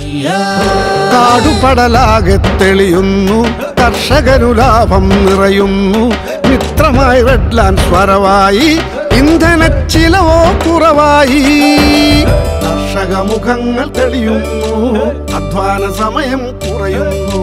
കാടുപടലാകെ തെളിയുന്നു കർഷകരു ലാഭം നിറയുന്നു മിത്രമായി റെഡ്ലാൻ സ്വരവായി ഇന്ധന ചിലവോ കുറവായി കർഷക മുഖങ്ങൾ തെളിയുന്നു അധ്വാന സമയം കുറയുന്നു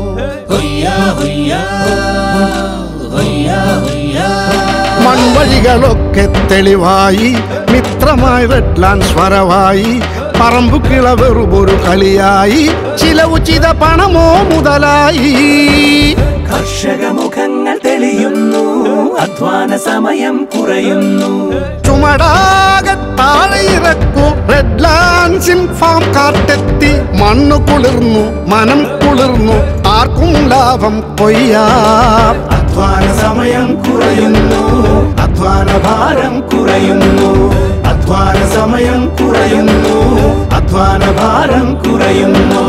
മൺവഴികളൊക്കെ തെളിവായി മിത്രമായി റെഡ്ലാൻ സ്വരവായി പറമ്പു കിളവെറുപൊരു കളിയായി ചില ഉചിത പണമോ മുതലായി കർഷക മുഖങ്ങൾ തെളിയുന്നു അധ്വാന സമയം കുറയുന്നു ചുമടാകെ താഴെ ഇറക്കൂ റെഡ് ലാൻസിൻ ഫാം കാട്ടെത്തി മണ്ണു കുളിർന്നു മനം കുളിർന്നു ആർക്കും ലാഭം കൊയ്യാം അധ്വാന സമയം കുറയുന്നു അധ്വാന ഭാരം കുറയുന്നു അധ്വാന സമയം കുറയുന്നു അധ്വാന ഭാരം കുറയുന്നു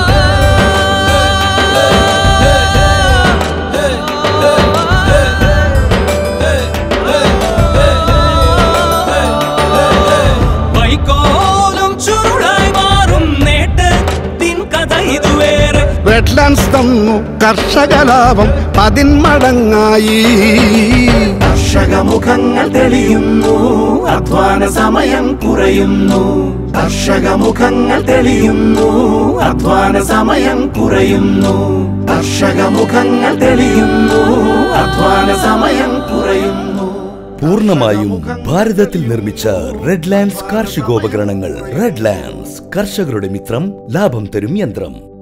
വൈക്കോലും ചുരുളായി മാറും നേട്ടത്തിൻ കഥ ഇതുവേറെ റെഡ് ലാൻസ് തന്നു കർഷക ലാഭം പതിന്മടങ്ങായി കർഷക മുഖങ്ങൾ തെളിയുന്നു അധ്വാന സമയം കുറയുന്നു കർഷക മുഖങ്ങൾ തെളിയുന്നു അധ്വാന സമയം കുറയുന്നു കർഷക മുഖങ്ങൾ തെളിയുന്നു അധ്വാന സമയം കുറയുന്നു പൂർണ്ണമായും ഭാരതത്തിൽ നിർമ്മിച്ച റെഡ് ലാൻഡ്സ് കാർഷികോപകരണങ്ങൾ റെഡ് ലാൻഡ്സ് കർഷകരുടെ മിത്രം ലാഭം തരും യന്ത്രം